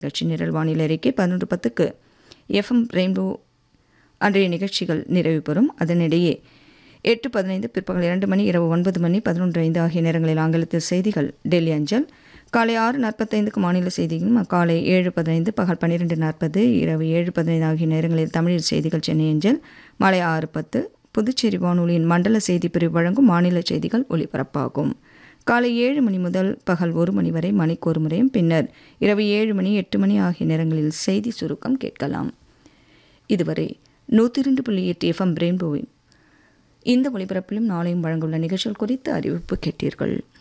நிகழ்ச்சி நிரல் வானிலை அறிக்கை பதினொன்று பத்துக்கு எஃப்எம் ரெயின்போ அன்றைய நிகழ்ச்சிகள் நிறைவு பெறும் அதனிடையே எட்டு பதினைந்து பிற்பகல் இரண்டு மணி இரவு ஒன்பது மணி பதினொன்று ஐந்து ஆகிய நேரங்களில் ஆங்கிலத்தில் செய்திகள் டெல்லி அஞ்சல் காலை ஆறு நாற்பத்தைந்துக்கு மாநில செய்திகளும் காலை ஏழு பதினைந்து பகல் பன்னிரெண்டு நாற்பது இரவு ஏழு பதினைந்து ஆகிய நேரங்களில் தமிழில் செய்திகள் சென்னை அஞ்சல் மாலை ஆறு பத்து புதுச்சேரி வானொலியின் மண்டல செய்தி பிரிவு வழங்கும் மாநில செய்திகள் ஒலிபரப்பாகும் காலை ஏழு மணி முதல் பகல் ஒரு மணி வரை மணிக்கு ஒரு முறையும் பின்னர் இரவு ஏழு மணி எட்டு மணி ஆகிய நேரங்களில் செய்தி சுருக்கம் கேட்கலாம் இதுவரை நூற்றி இரண்டு புள்ளி எட்டு எஃப்எம் ரெயின்போவின் இந்த ஒளிபரப்பிலும் நாளையும் வழங்குள்ள நிகழ்ச்சிகள் குறித்து அறிவிப்பு கேட்டீர்கள்